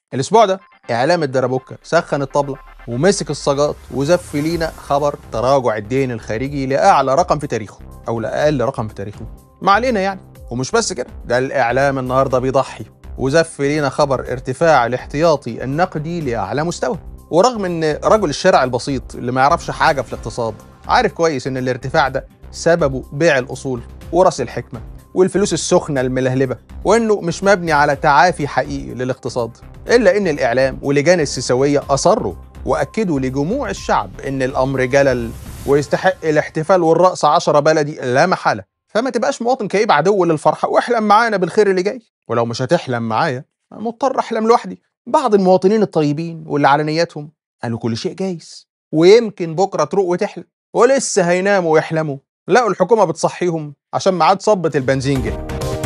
الاسبوع ده اعلام الدربوكه سخن الطبله ومسك الصاجات وزف لينا خبر تراجع الدين الخارجي لاعلى رقم في تاريخه او لاقل رقم في تاريخه ما علينا يعني ومش بس كده ده الاعلام النهارده بيضحي وزف لينا خبر ارتفاع الاحتياطي النقدي لاعلى مستوى ورغم ان رجل الشارع البسيط اللي ما يعرفش حاجه في الاقتصاد عارف كويس ان الارتفاع ده سببه بيع الاصول ورأس الحكمه والفلوس السخنه الملهلبه وانه مش مبني على تعافي حقيقي للاقتصاد الا ان الاعلام ولجان السيساويه اصروا واكدوا لجموع الشعب ان الامر جلل ويستحق الاحتفال والرقص عشرة بلدي لا محاله فما تبقاش مواطن كئيب عدو للفرحه واحلم معانا بالخير اللي جاي ولو مش هتحلم معايا مضطر احلم لوحدي بعض المواطنين الطيبين واللي على نياتهم قالوا كل شيء جايز ويمكن بكره تروق وتحلم ولسه هيناموا ويحلموا لقوا الحكومه بتصحيهم عشان ميعاد صبة البنزين جه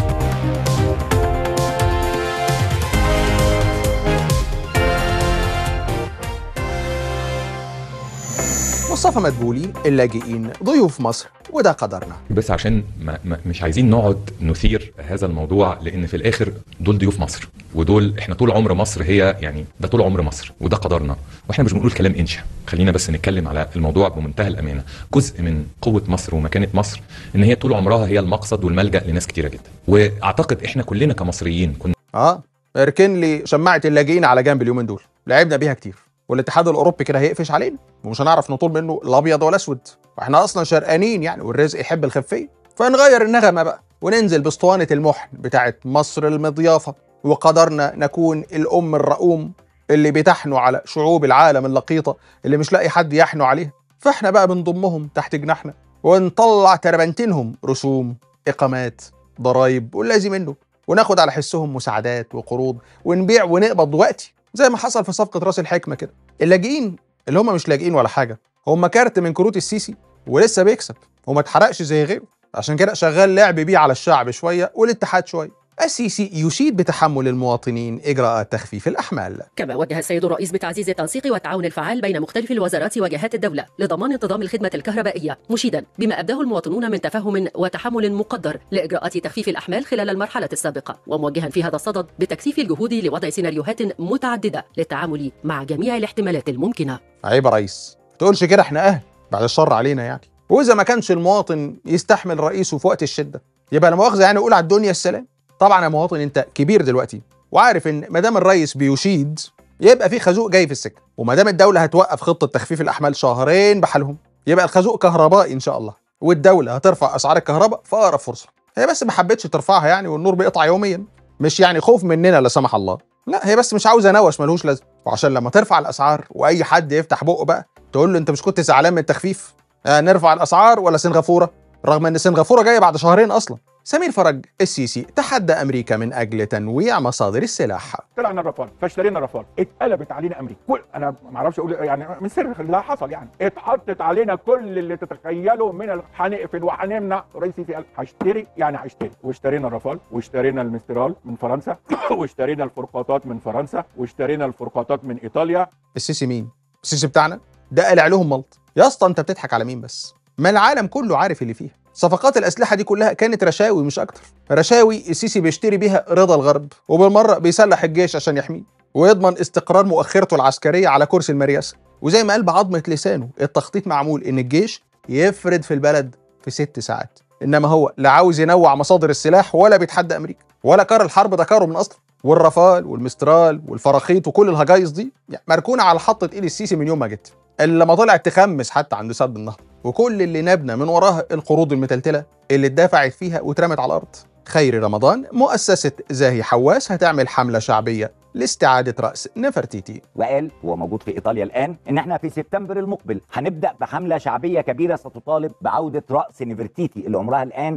مصطفى مدبولي اللاجئين ضيوف مصر وده قدرنا بس عشان ما ما مش عايزين نقعد نثير هذا الموضوع لان في الاخر دول ضيوف مصر ودول احنا طول عمر مصر هي يعني ده طول عمر مصر وده قدرنا واحنا مش بنقول كلام انشا خلينا بس نتكلم على الموضوع بمنتهى الامانه جزء من قوه مصر ومكانه مصر ان هي طول عمرها هي المقصد والملجا لناس كتيره جدا واعتقد احنا كلنا كمصريين كنا اه اركن لي شماعه اللاجئين على جنب اليومين دول لعبنا بيها كتير والاتحاد الاوروبي كده هيقفش علينا ومش هنعرف نطول منه الابيض ولا اسود واحنا اصلا شرقانين يعني والرزق يحب الخفيه فنغير النغمه بقى وننزل باسطوانه المحن بتاعت مصر المضيافه وقدرنا نكون الام الرؤوم اللي بتحنو على شعوب العالم اللقيطه اللي مش لاقي حد يحنو عليها فاحنا بقى بنضمهم تحت جناحنا ونطلع تربنتينهم رسوم اقامات ضرايب واللازم منه وناخد على حسهم مساعدات وقروض ونبيع ونقبض وقتي زي ما حصل في صفقه راس الحكمه كده اللاجئين اللي هم مش لاجئين ولا حاجه هم كارت من كروت السيسي ولسه بيكسب وما اتحرقش زي غيره عشان كده شغال لعب بيه على الشعب شويه والاتحاد شويه السيسي يشيد بتحمل المواطنين اجراءات تخفيف الاحمال كما وجه السيد الرئيس بتعزيز التنسيق والتعاون الفعال بين مختلف الوزارات وجهات الدولة لضمان انتظام الخدمة الكهربائية مشيدا بما أبداه المواطنون من تفهم وتحمل مقدر لإجراءات تخفيف الأحمال خلال المرحلة السابقة وموجها في هذا الصدد بتكثيف الجهود لوضع سيناريوهات متعددة للتعامل مع جميع الاحتمالات الممكنة عيب يا ريس تقولش كده احنا اهل بعد الشر علينا يعني واذا ما كانش المواطن يستحمل رئيسه في وقت الشده يبقى لا مؤاخذه يعني يقول على الدنيا السلام طبعا يا مواطن انت كبير دلوقتي وعارف ان ما دام الرئيس بيشيد يبقى في خازوق جاي في السكه وما دام الدوله هتوقف خطه تخفيف الاحمال شهرين بحالهم يبقى الخازوق كهربائي ان شاء الله والدوله هترفع اسعار الكهرباء في اقرب فرصه هي بس ما حبتش ترفعها يعني والنور بيقطع يوميا مش يعني خوف مننا لا سمح الله لا هي بس مش عاوزه نوش ملهوش لازمه وعشان لما ترفع الاسعار واي حد يفتح بقه بقى تقول له انت مش كنت زعلان من التخفيف آه نرفع الاسعار ولا سنغافوره رغم ان سنغافوره جايه بعد شهرين اصلا سمير فرج السيسي تحدى امريكا من اجل تنويع مصادر السلاح طلعنا الرافال فاشترينا الرافال اتقلبت علينا امريكا كل انا ما اعرفش اقول يعني من سر اللي حصل يعني اتحطت علينا كل اللي تتخيله من ال- هنقفل وهنمنع رئيس السيسي قال هشتري يعني هشتري واشترينا الرافال واشترينا المسترال من فرنسا واشترينا الفرقاطات من فرنسا واشترينا الفرقاطات من ايطاليا السيسي مين السيسي بتاعنا ده قلع لهم ملط يا اسطى انت بتضحك على مين بس ما العالم كله عارف اللي فيها صفقات الاسلحه دي كلها كانت رشاوي مش اكتر رشاوي السيسي بيشتري بيها رضا الغرب وبالمره بيسلح الجيش عشان يحميه ويضمن استقرار مؤخرته العسكريه على كرسي المرياسه وزي ما قال بعظمه لسانه التخطيط معمول ان الجيش يفرد في البلد في ست ساعات انما هو لا عاوز ينوع مصادر السلاح ولا بيتحدى امريكا ولا كار الحرب ده كاره من اصله والرافال والمسترال والفراخيط وكل الهجايز دي يعني مركونه على حطه ايد السيسي من يوم ما جت اللي ما طلعت تخمس حتى عند سد النهر وكل اللي نبنى من وراها القروض المتلتله اللي اتدفعت فيها واترمت على الارض خير رمضان مؤسسه زاهي حواس هتعمل حمله شعبيه لاستعاده راس نفرتيتي وقال هو موجود في ايطاليا الان ان احنا في سبتمبر المقبل هنبدا بحمله شعبيه كبيره ستطالب بعوده راس نفرتيتي اللي عمرها الان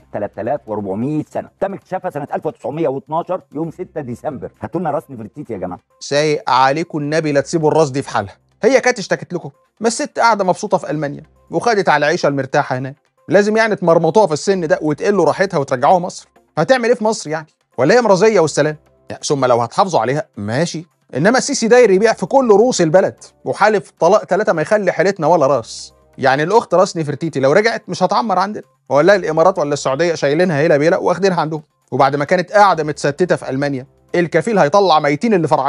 3400 سنه تم اكتشافها سنه 1912 يوم 6 ديسمبر هاتوا لنا راس نفرتيتي يا جماعه سايق عليكم النبي لا تسيبوا الراس دي في حالها هي كانت اشتكت لكم ما الست قاعده مبسوطه في المانيا وخدت على العيشه المرتاحه هناك لازم يعني تمرمطوها في السن ده وتقلوا راحتها وترجعوها مصر هتعمل ايه في مصر يعني ولا هي مرضيه والسلام يعني ثم لو هتحافظوا عليها ماشي انما السيسي داير يبيع في كل روس البلد وحالف طلاق ثلاثه ما يخلي حيلتنا ولا راس يعني الاخت راس نفرتيتي لو رجعت مش هتعمر عندنا ولا الامارات ولا السعوديه شايلينها هيلا بيلا واخدينها عندهم وبعد ما كانت قاعده متستته في المانيا الكفيل هيطلع ميتين اللي فرعنوها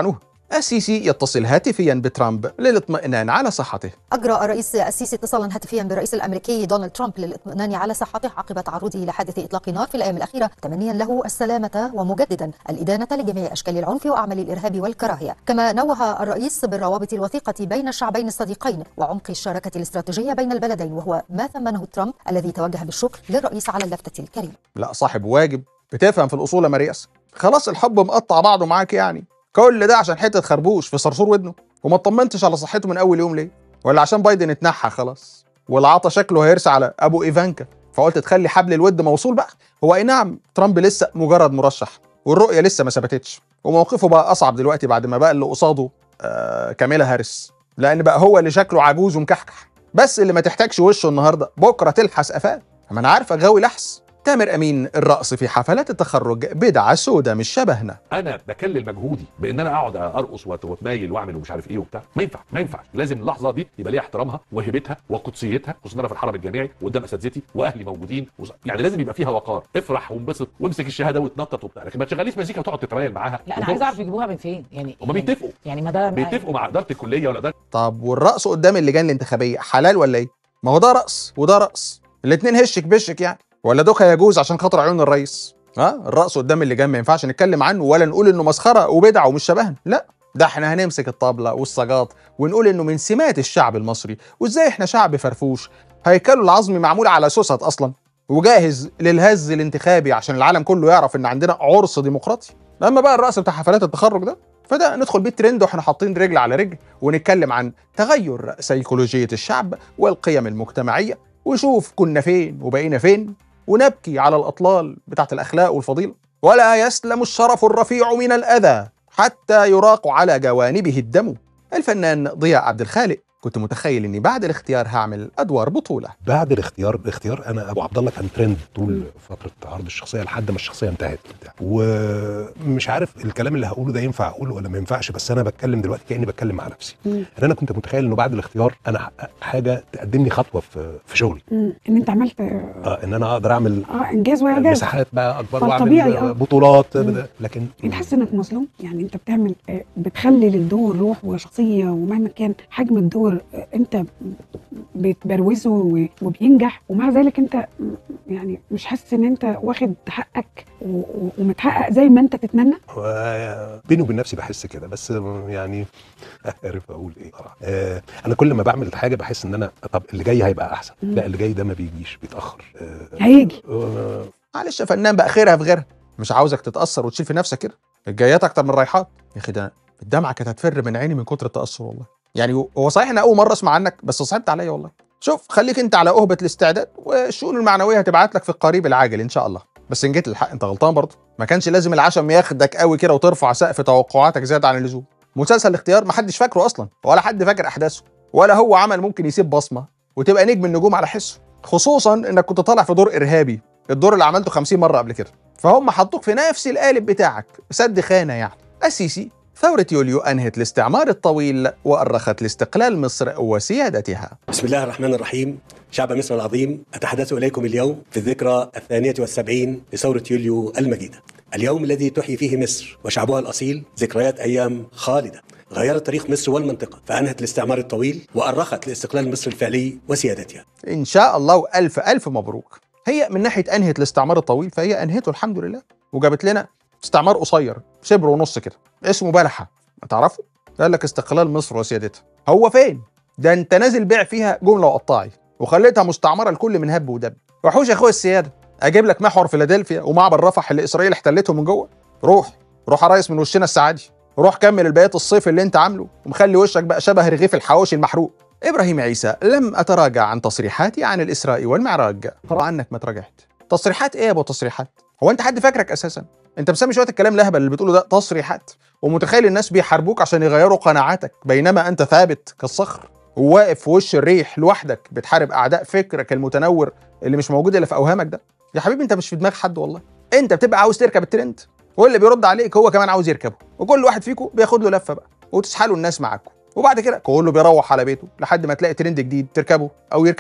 السيسي يتصل هاتفيا بترامب للاطمئنان على صحته أجرى الرئيس السيسي اتصالا هاتفيا بالرئيس الأمريكي دونالد ترامب للاطمئنان على صحته عقب تعرضه لحادث إطلاق نار في الأيام الأخيرة تمنيا له السلامة ومجددا الإدانة لجميع أشكال العنف وأعمال الإرهاب والكراهية كما نوه الرئيس بالروابط الوثيقة بين الشعبين الصديقين وعمق الشراكة الاستراتيجية بين البلدين وهو ما ثمنه ترامب الذي توجه بالشكر للرئيس على اللفتة الكريمة لا صاحب واجب بتفهم في الأصول يا مرياس خلاص الحب مقطع بعضه معاك يعني كل ده عشان حتة خربوش في صرصور ودنه وما اطمنتش على صحته من أول يوم ليه ولا عشان بايدن اتنحى خلاص والعطا شكله هيرسى على أبو إيفانكا فقلت تخلي حبل الود موصول بقى هو أي نعم ترامب لسه مجرد مرشح والرؤية لسه ما ثبتتش وموقفه بقى أصعب دلوقتي بعد ما بقى اللي قصاده آه كاميلا هاريس لأن بقى هو اللي شكله عجوز ومكحكح بس اللي ما تحتاجش وشه النهارده بكره تلحس قفاه ما انا عارفه غاوي لحس تامر امين الرقص في حفلات التخرج بدعه سودة مش شبهنا انا بكلل مجهودي بان انا اقعد ارقص وأت- واتمايل واعمل ومش عارف ايه وبتاع ما ينفع ما ينفعش لازم اللحظه دي يبقى ليها احترامها وهيبتها وقدسيتها خصوصا انا في الحرم الجامعي وقدام اساتذتي واهلي موجودين وز- يعني لازم يبقى فيها وقار افرح وانبسط وامسك الشهاده وتنطط وبتاع لكن ما تشغليش مزيكا وتقعد تتمايل معاها لا انا وترقص. عايز اعرف يجيبوها من فين يعني هما بيتفقوا يعني ما ده بيتفقوا مع اداره الكليه ولا اداره طب والرقص قدام اللجان الانتخابيه حلال ولا ايه ما هو ده رقص وده رقص الاتنين هشك بشك يعني ولا دوكا يجوز عشان خاطر عيون الرئيس ها الرقص قدام اللجان ما ينفعش نتكلم عنه ولا نقول انه مسخره وبدعه ومش شبهنا لا ده احنا هنمسك الطبلة والسجاط ونقول انه من سمات الشعب المصري وازاي احنا شعب فرفوش هيكله العظمي معمول على سوست اصلا وجاهز للهز الانتخابي عشان العالم كله يعرف ان عندنا عرس ديمقراطي اما بقى الرقص بتاع حفلات التخرج ده فده ندخل بيه الترند واحنا حاطين رجل على رجل ونتكلم عن تغير سيكولوجية الشعب والقيم المجتمعية وشوف كنا فين وبقينا فين ونبكي على الأطلال بتاعت الأخلاق والفضيلة ولا يسلم الشرف الرفيع من الأذى حتى يراق على جوانبه الدم الفنان ضياء عبد الخالق كنت متخيل اني بعد الاختيار هعمل ادوار بطوله بعد الاختيار الاختيار انا ابو عبد الله كان ترند طول فتره عرض الشخصيه لحد ما الشخصيه انتهت وبتاع ومش عارف الكلام اللي هقوله ده ينفع اقوله ولا ما ينفعش بس انا بتكلم دلوقتي كاني بتكلم مع نفسي مم. ان انا كنت متخيل انه بعد الاختيار انا هحقق حاجه تقدم لي خطوه في في شغلي مم. ان انت عملت اه اه ان انا اقدر اعمل انجاز واعجاز مساحات بقى اكبر فالطبيعي، واعمل آه. بطولات مم. لكن انت حاسس انك مظلوم يعني انت بتعمل آه، بتخلي للدور روح وشخصيه ومهما كان حجم الدور آه، انت بتبروزه و- وبينجح ومع ذلك انت م- يعني مش حاسس ان انت واخد حقك و- و- ومتحقق زي ما انت تتمنى و- بيني وبين نفسي بحس كده بس يعني عارف اقول ايه صراحه آه انا كل ما بعمل حاجه بحس ان انا طب اللي جاي هيبقى احسن مم. لا اللي جاي ده ما بيجيش بيتاخر آه هيجي آه معلش يا فنان بقى خيرها في غيرها مش عاوزك تتاثر وتشيل في نفسك كده الجايات اكتر من الرايحات يا اخي ده الدمعه كانت هتفر من عيني من كتر التاثر والله يعني هو صحيح انا اول مره اسمع عنك بس صعبت عليا والله شوف خليك انت على اهبه الاستعداد والشؤون المعنويه هتبعت لك في القريب العاجل ان شاء الله بس ان جيت للحق انت غلطان برضه ما كانش لازم العشم ياخدك قوي كده وترفع سقف توقعاتك زياده عن اللزوم مسلسل الاختيار ما حدش فاكره اصلا ولا حد فاكر احداثه ولا هو عمل ممكن يسيب بصمه وتبقى نجم النجوم على حسه خصوصا انك كنت طالع في دور ارهابي الدور اللي عملته 50 مره قبل كده فهم حطوك في نفس القالب بتاعك سد خانه يعني السيسي ثورة يوليو أنهت الاستعمار الطويل وأرخت لاستقلال مصر وسيادتها بسم الله الرحمن الرحيم شعب مصر العظيم أتحدث إليكم اليوم في الذكرى الثانية والسبعين لثورة يوليو المجيدة اليوم الذي تحيي فيه مصر وشعبها الأصيل ذكريات أيام خالدة غيرت تاريخ مصر والمنطقة فأنهت الاستعمار الطويل وأرخت لاستقلال مصر الفعلي وسيادتها إن شاء الله وألف ألف مبروك هي من ناحية أنهت الاستعمار الطويل فهي أنهته الحمد لله وجابت لنا استعمار قصير شبر ونص كده اسمه بلحة تعرفوا؟ قال لك استقلال مصر وسيادتها هو فين؟ ده انت نازل بيع فيها جملة وقطاعي وخليتها مستعمرة الكل من هب ودب وحوش يا اخويا السيادة اجيب لك محور فيلادلفيا ومعبر رفح اللي اسرائيل احتلته من جوه روح روح يا ريس من وشنا السعادي روح كمل البيات الصيف اللي انت عامله ومخلي وشك بقى شبه رغيف الحواوشي المحروق ابراهيم عيسى لم اتراجع عن تصريحاتي عن الاسراء والمعراج طبعا عنك ما تراجعت تصريحات ايه يا ابو تصريحات هو انت حد فاكرك اساسا انت مسمي شويه الكلام الاهبل اللي بتقوله ده تصريحات ومتخيل الناس بيحاربوك عشان يغيروا قناعاتك بينما انت ثابت كالصخر وواقف في وش الريح لوحدك بتحارب اعداء فكرك المتنور اللي مش موجود الا في اوهامك ده يا حبيبي انت مش في دماغ حد والله انت بتبقى عاوز تركب الترند واللي بيرد عليك هو كمان عاوز يركبه وكل واحد فيكم بياخد له لفه بقى وتسحلوا الناس معاكم وبعد كده كله بيروح على بيته لحد ما تلاقي ترند جديد تركبه او يركبك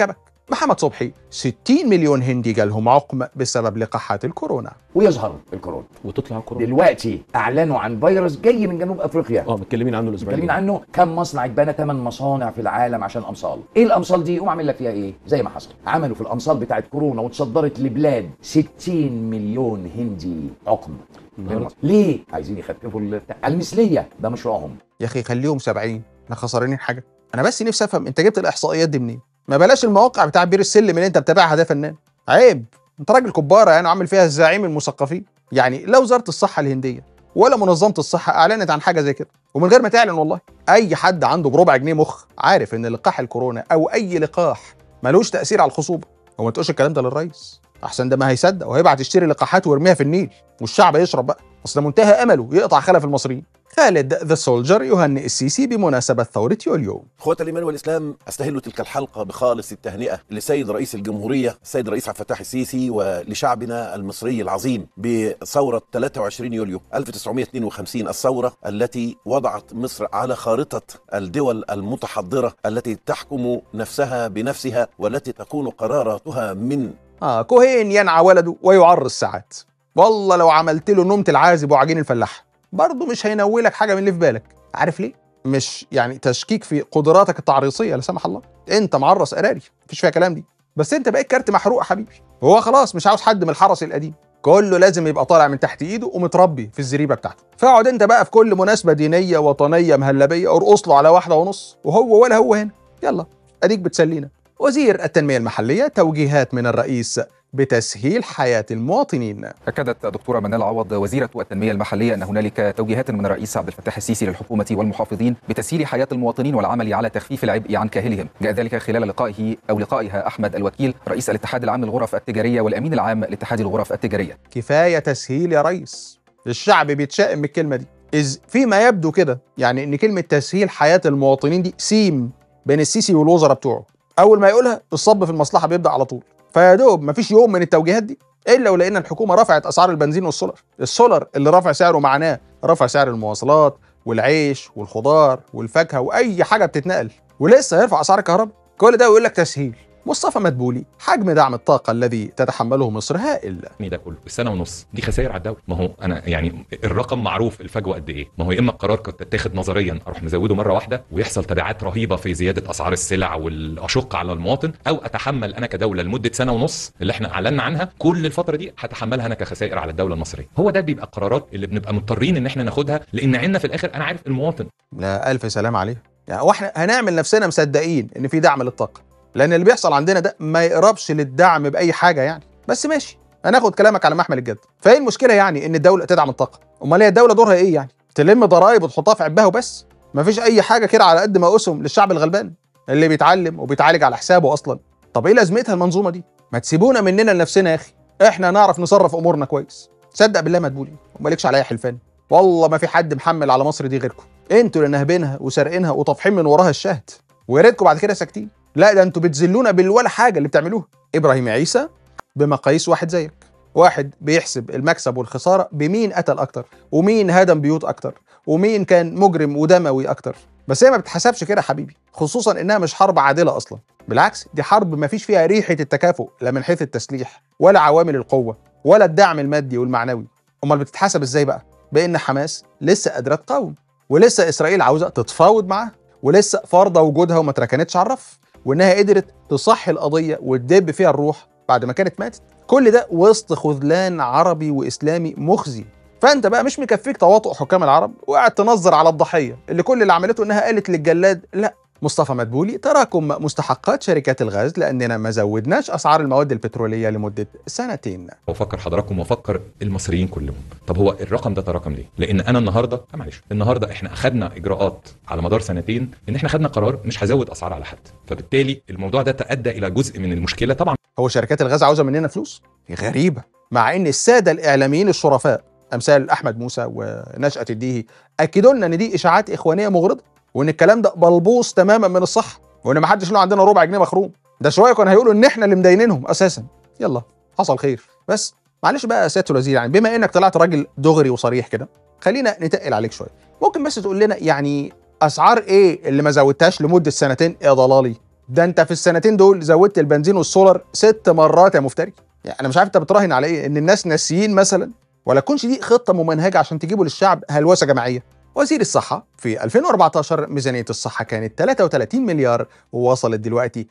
محمد صبحي 60 مليون هندي جالهم عقم بسبب لقاحات الكورونا ويظهر الكورونا وتطلع كورونا دلوقتي اعلنوا عن فيروس جاي من جنوب افريقيا اه متكلمين عنه الاسبوع متكلمين عنه كم مصنع اتبنى ثمان مصانع في العالم عشان امصال ايه الامصال دي قوم اعمل لك فيها ايه زي ما حصل عملوا في الامصال بتاعت كورونا وتصدرت لبلاد 60 مليون هندي عقم النهاردة. ليه عايزين يخففوا ال- المثليه ده مشروعهم يا اخي خليهم 70 احنا خسرانين حاجه انا بس نفسي افهم انت جبت الاحصائيات دي منين ما بلاش المواقع بتاع بير السلم اللي انت بتابعها ده يا فنان عيب انت راجل كباره يعني عامل فيها الزعيم المثقفين يعني لا وزاره الصحه الهنديه ولا منظمه الصحه اعلنت عن حاجه زي كده ومن غير ما تعلن والله اي حد عنده بربع جنيه مخ عارف ان لقاح الكورونا او اي لقاح ملوش تاثير على الخصوبه وما تقولش الكلام ده للرئيس احسن ده ما هيصدق وهيبعت يشتري لقاحات ويرميها في النيل والشعب يشرب بقى اصل ده منتهى امله يقطع خلف المصريين خالد ذا سولجر يهنئ السيسي بمناسبة ثورة يوليو اخوة الايمان والاسلام استهل تلك الحلقه بخالص التهنئه لسيد رئيس الجمهوريه السيد الرئيس عبد الفتاح السيسي ولشعبنا المصري العظيم بثوره 23 يوليو 1952 الثوره التي وضعت مصر على خارطه الدول المتحضره التي تحكم نفسها بنفسها والتي تكون قراراتها من آه كوهين ينعى ولده ويعر الساعات والله لو عملت له نومة العازب وعجين الفلاح برضه مش هينولك حاجة من اللي في بالك عارف ليه؟ مش يعني تشكيك في قدراتك التعريصية لا سمح الله انت معرس قراري مفيش فيها كلام دي بس انت بقيت كارت محروق يا حبيبي وهو خلاص مش عاوز حد من الحرس القديم كله لازم يبقى طالع من تحت ايده ومتربي في الزريبه بتاعته فاقعد انت بقى في كل مناسبه دينيه وطنيه مهلبيه ارقص له على واحده ونص وهو ولا هو هنا يلا اديك بتسلينا وزير التنميه المحليه توجيهات من الرئيس بتسهيل حياه المواطنين أكدت الدكتورة منال عوض وزيرة التنمية المحلية أن هنالك توجيهات من الرئيس عبد الفتاح السيسي للحكومة والمحافظين بتسهيل حياة المواطنين والعمل على تخفيف العبء عن كاهلهم جاء ذلك خلال لقائه أو لقائها أحمد الوكيل رئيس الاتحاد العام للغرف التجارية والأمين العام لاتحاد الغرف التجارية كفايه تسهيل يا ريس الشعب بيتشائم من الكلمه دي إذ فيما يبدو كده يعني ان كلمه تسهيل حياه المواطنين دي سيم بين السيسي والوزراء بتوعه اول ما يقولها الصب في المصلحه بيبدا على طول فيا دوب مفيش يوم من التوجيهات دي الا ولقينا الحكومه رفعت اسعار البنزين والسولر السولر اللي رفع سعره معناه رفع سعر المواصلات والعيش والخضار والفاكهه واي حاجه بتتنقل ولسه هيرفع اسعار الكهرباء كل ده ويقول لك تسهيل مصطفى مدبولي حجم دعم الطاقه الذي تتحمله مصر هائل يعني ده كله السنه ونص دي خسائر على الدوله ما هو انا يعني الرقم معروف الفجوه قد ايه ما هو يا اما القرار كنت تتاخد نظريا اروح مزوده مره واحده ويحصل تبعات رهيبه في زياده اسعار السلع والاشق على المواطن او اتحمل انا كدوله لمده سنه ونص اللي احنا اعلنا عنها كل الفتره دي هتحملها انا كخسائر على الدوله المصريه هو ده بيبقى القرارات اللي بنبقى مضطرين ان احنا ناخدها لان عنا في الاخر انا عارف المواطن لا الف سلام عليه يعني واحنا هنعمل نفسنا مصدقين ان في دعم للطاقه لان اللي بيحصل عندنا ده ما يقربش للدعم باي حاجه يعني بس ماشي هناخد كلامك على محمل الجد فايه المشكله يعني ان الدوله تدعم الطاقه امال هي الدوله دورها ايه يعني تلم ضرائب وتحطها في عبها وبس مفيش اي حاجه كده على قد ما اسهم للشعب الغلبان اللي بيتعلم وبيتعالج على حسابه اصلا طب ايه لازمتها المنظومه دي ما تسيبونا مننا لنفسنا يا اخي احنا نعرف نصرف امورنا كويس صدق بالله ما تقولي ومالكش عليا حلفان والله ما في حد محمل على مصر دي غيركم انتوا اللي نهبينها وسارقينها وطافحين من وراها الشهد ويا ريتكم بعد كده ساكتين لا ده انتوا بتذلونا بالولا حاجه اللي بتعملوها ابراهيم عيسى بمقاييس واحد زيك واحد بيحسب المكسب والخساره بمين قتل اكتر ومين هدم بيوت اكتر ومين كان مجرم ودموي اكتر بس هي ما بتحسبش كده يا حبيبي خصوصا انها مش حرب عادله اصلا بالعكس دي حرب ما فيش فيها ريحه التكافؤ لا من حيث التسليح ولا عوامل القوه ولا الدعم المادي والمعنوي امال بتتحسب ازاي بقى بان حماس لسه قادره تقاوم ولسه اسرائيل عاوزه تتفاوض معاها ولسه فارضه وجودها وما اتركنتش على الرف وانها قدرت تصحي القضيه وتدب فيها الروح بعد ما كانت ماتت كل ده وسط خذلان عربي واسلامي مخزي فانت بقى مش مكفيك تواطؤ حكام العرب وقاعد تنظر على الضحيه اللي كل اللي عملته انها قالت للجلاد لا مصطفى مدبولي تراكم مستحقات شركات الغاز لاننا ما زودناش اسعار المواد البتروليه لمده سنتين وافكر حضراتكم وافكر المصريين كلهم طب هو الرقم ده تراكم ليه لان انا النهارده آه معلش النهارده احنا اخذنا اجراءات على مدار سنتين ان احنا خدنا قرار مش هزود اسعار على حد فبالتالي الموضوع ده تادى الى جزء من المشكله طبعا هو شركات الغاز عاوزه مننا فلوس غريبه مع ان الساده الاعلاميين الشرفاء امثال احمد موسى ونشأة الديهي اكدوا لنا ان دي اشاعات اخوانيه مغرضه وان الكلام ده بلبوص تماما من الصح وان ما حدش له عندنا ربع جنيه مخروم ده شويه كانوا هيقولوا ان احنا اللي مدينينهم اساسا يلا حصل خير بس معلش بقى يا سياده الوزير يعني بما انك طلعت راجل دغري وصريح كده خلينا نتقل عليك شويه ممكن بس تقول لنا يعني اسعار ايه اللي ما زودتهاش لمده سنتين يا ضلالي ده انت في السنتين دول زودت البنزين والسولار ست مرات يا مفتري يعني انا مش عارف انت بتراهن على ايه ان الناس ناسيين مثلا ولا تكونش دي خطه ممنهجه عشان تجيبوا للشعب هلوسه جماعيه وزير الصحة في 2014 ميزانية الصحة كانت 33 مليار ووصلت دلوقتي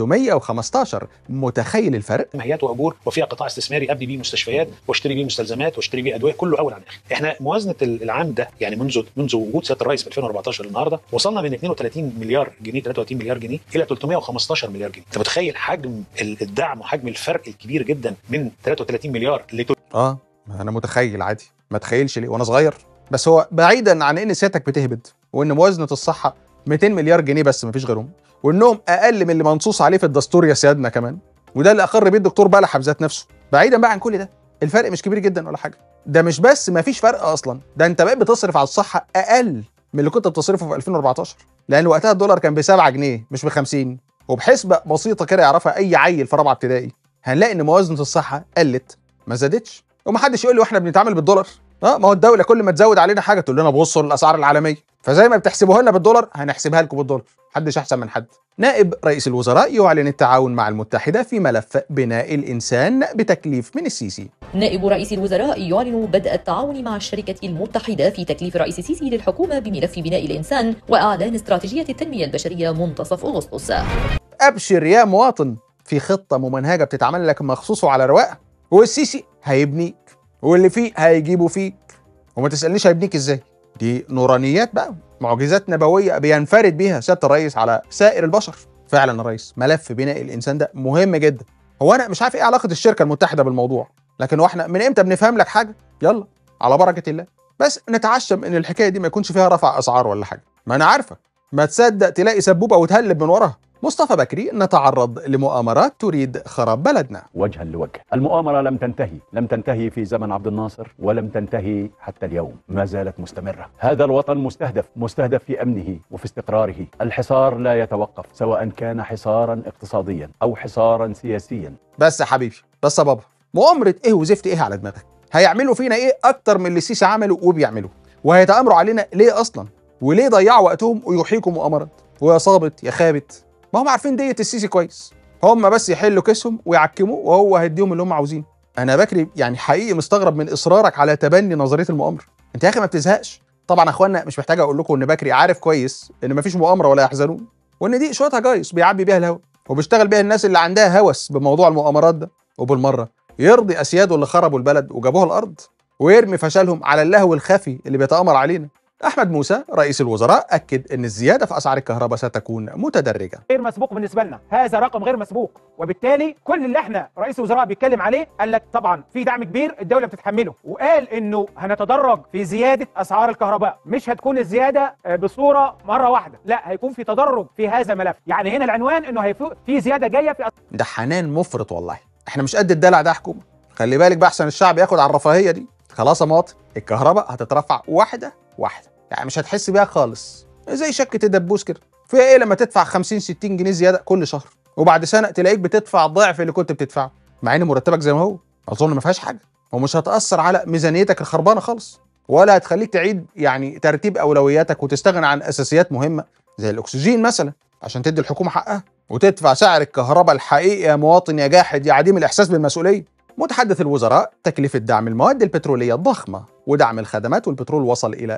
315 متخيل الفرق؟ جمعيات وعبور وفيها قطاع استثماري ابني بيه مستشفيات واشتري بيه مستلزمات واشتري بيه ادويه كله اول عن اخر احنا موازنه العام ده يعني منذ منذ وجود سياده الرئيس في 2014 النهارده وصلنا من 32 مليار جنيه 33 مليار جنيه الى 315 مليار جنيه انت متخيل حجم الدعم وحجم الفرق الكبير جدا من 33 مليار ل اه ما انا متخيل عادي ما تخيلش ليه وانا صغير بس هو بعيدا عن ان سيادتك بتهبد وان موازنه الصحه 200 مليار جنيه بس مفيش غيرهم وانهم اقل من اللي منصوص عليه في الدستور يا سيادنا كمان وده اللي اقر بيه الدكتور بلح بذات نفسه بعيدا بقى عن كل ده الفرق مش كبير جدا ولا حاجه ده مش بس مفيش فرق اصلا ده انت بقيت بتصرف على الصحه اقل من اللي كنت بتصرفه في 2014 لان وقتها الدولار كان ب 7 جنيه مش ب 50 وبحسبه بسيطه كده يعرفها اي عيل في رابعه ابتدائي هنلاقي ان موازنه الصحه قلت ما زادتش ومحدش يقول لي واحنا بنتعامل بالدولار اه ما هو الدوله كل ما تزود علينا حاجه تقول لنا بصوا للاسعار العالميه فزي ما بتحسبوها لنا بالدولار هنحسبها لكم بالدولار محدش احسن من حد نائب رئيس الوزراء يعلن التعاون مع المتحده في ملف بناء الانسان بتكليف من السيسي نائب رئيس الوزراء يعلن بدء التعاون مع الشركة المتحدة في تكليف رئيس السيسي للحكومة بملف بناء الإنسان وإعلان استراتيجية التنمية البشرية منتصف أغسطس ابشر يا مواطن في خطه ممنهجه بتتعمل لك مخصوص وعلى رواقه والسيسي هيبنيك واللي فيه هيجيبوا فيك وما تسالنيش هيبنيك ازاي دي نورانيات بقى معجزات نبويه بينفرد بيها سياده الرئيس على سائر البشر فعلا يا ريس ملف بناء الانسان ده مهم جدا هو انا مش عارف ايه علاقه الشركه المتحده بالموضوع لكن هو احنا من امتى بنفهم لك حاجه يلا على بركه الله بس نتعشم ان الحكايه دي ما يكونش فيها رفع اسعار ولا حاجه ما انا عارفه ما تصدق تلاقي سبوبه وتهلب من وراها مصطفى بكري نتعرض لمؤامرات تريد خراب بلدنا وجها لوجه المؤامرة لم تنتهي لم تنتهي في زمن عبد الناصر ولم تنتهي حتى اليوم ما زالت مستمرة هذا الوطن مستهدف مستهدف في أمنه وفي استقراره الحصار لا يتوقف سواء كان حصارا اقتصاديا أو حصارا سياسيا بس يا حبيبي بس يا بابا مؤامره ايه وزفت ايه على دماغك هيعملوا فينا ايه اكتر من اللي السيسي عمله وبيعملوا وهيتامروا علينا ليه اصلا وليه ضيعوا وقتهم ويحيكوا مؤامرات ويا صابت يا خابت ما هم عارفين ديت السيسي كويس هم بس يحلوا كيسهم ويعكموا وهو هيديهم اللي هم عاوزينه انا بكري يعني حقيقي مستغرب من اصرارك على تبني نظريه المؤامره انت يا اخي ما بتزهقش طبعا يا اخوانا مش محتاج اقول لكم ان بكري عارف كويس ان مفيش مؤامره ولا يحزنون وان دي شويه هجايص بيعبي بيها الهوا وبيشتغل بيها الناس اللي عندها هوس بموضوع المؤامرات ده وبالمره يرضي اسياده اللي خربوا البلد وجابوها الارض ويرمي فشلهم على اللهو الخفي اللي بيتامر علينا احمد موسى رئيس الوزراء اكد ان الزياده في اسعار الكهرباء ستكون متدرجه غير مسبوق بالنسبه لنا هذا رقم غير مسبوق وبالتالي كل اللي احنا رئيس الوزراء بيتكلم عليه قال لك طبعا في دعم كبير الدوله بتتحمله وقال انه هنتدرج في زياده اسعار الكهرباء مش هتكون الزياده آه، بصوره مره واحده لا هيكون في تدرج في هذا الملف يعني هنا العنوان انه هيفو- في زياده جايه في ده حنان مفرط والله احنا مش قد الدلع ده يا حكومه خلي بالك بقى احسن الشعب ياخد على الرفاهيه دي خلاص يا مواطن الكهرباء هتترفع واحده واحده يعني مش هتحس بيها خالص زي شكه الدبوس كده فيها ايه لما تدفع 50 60 جنيه زياده كل شهر وبعد سنه تلاقيك بتدفع ضعف اللي كنت بتدفعه مع ان مرتبك زي ما هو اظن ما فيهاش حاجه ومش هتاثر على ميزانيتك الخربانه خالص ولا هتخليك تعيد يعني ترتيب اولوياتك وتستغنى عن اساسيات مهمه زي الاكسجين مثلا عشان تدي الحكومه حقها وتدفع سعر الكهرباء الحقيقي يا مواطن يا جاحد يا عديم الاحساس بالمسؤوليه متحدث الوزراء تكلفة دعم المواد البترولية ضخمة ودعم الخدمات والبترول وصل إلى